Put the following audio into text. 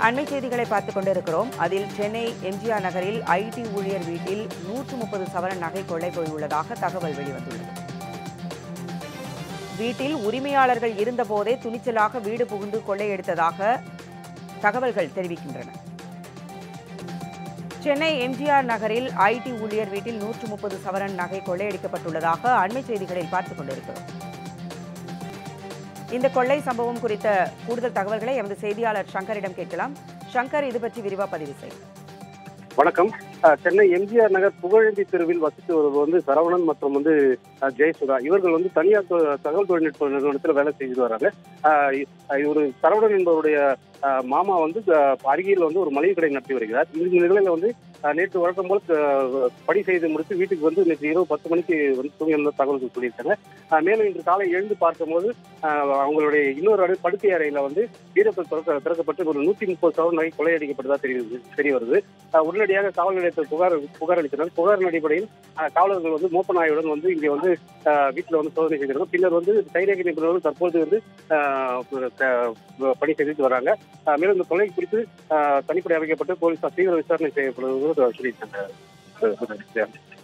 அண்மை செய்திகளை பார்த்துக் கொண்டிருக்கிறோம் அதில் சென்னை எம்ஜிஆர் நகரில் ஐடி ஊழியர் வீட்டில் நூற்று முப்பது சவரன் நகை கொள்ளை போயுள்ளதாக தகவல் வெளிவந்துள்ளது வீட்டில் உரிமையாளர்கள் இருந்தபோதே துணிச்சலாக வீடு புகுந்து கொள்ளையடித்ததாக தகவல்கள் தெரிவிக்கின்றன சென்னை எம்ஜிஆர் நகரில் ஐடி ஊழியர் வீட்டில் நூற்று முப்பது சவரன் நகை கொள்ளையடிக்கப்பட்டுள்ளதாக அண்மை செய்திகளில் பார்த்துக் கொண்டிருக்கிறோம் இந்த கொள்ளை சம்பவம் குறித்த கூடுதல் தகவல்களை எமது செய்தியாளர் சங்கரிடம் கேட்கலாம் சங்கர் இது பற்றி விரிவா பதிவு செய் வணக்கம் அஹ், சென்னை எம்ஜிஆர் நகர் புகழேந்தி தெருவில் வசித்து வருவது வந்து சரவணன் மற்றும் வந்து அஹ், ஜெயசுதா இவர்கள் வந்து தனியார் தொ- தகவல் தொழில்நுட்ப நிறுவனத்தில் வேலை செய்துட்டு வராங்க அஹ், இ- அஹ், ஒரு சரவணன் என்பவருடைய அஹ், மாமா வந்து அஹ், அருகில் வந்து ஒரு மளிகை கடை நடத்தி வருகிறார் இந்த நிலையில வந்து அஹ், நேற்று வழக்கம் போல் அஹ், பணி செய்து முடித்து வீட்டுக்கு வந்து நேற்று இரவு பத்து மணிக்கு வந்து தூங்கி இருந்த தகவல்கள் சொல்லியிருக்காங்க அஹ், மேலும் இன்று காலை எழுந்து பார்க்கும்போது அஹ், அவங்களுடைய இன்னொரு அறை படுக்கை அறையில வந்து வீரத்தில் திறக்க திறக்கப்பட்டு ஒரு நூத்தி முப்பது சவரன் நகை கொள்ளையடிக்கப்பட்டதா தெரியுது தெரிய வருது அஹ் உடனடியாக காவல் நிலையத்தில் புகார் புகார் அளித்தனர் புகாரின் அடிப்படையில் அஹ், காவலர்கள் வந்து மோப்ப நாயுடன் வந்து இங்கே வந்து அஹ், வீட்டில் வந்து சோதனை செய்திருக்கோம் பின்னர் வந்து கைரேகை நிபுணர்கள் தற்போது வந்து அஹ், க- பணி செய்துட்டு வராங்க அஹ், மேலும் இந்த கொலை குறித்து அஹ், தனிப்படை அமைக்கப்பட்டு போலீசார் தீவிர விசாரணை செய்யப்படுவது சொல்லியிருக்காங்க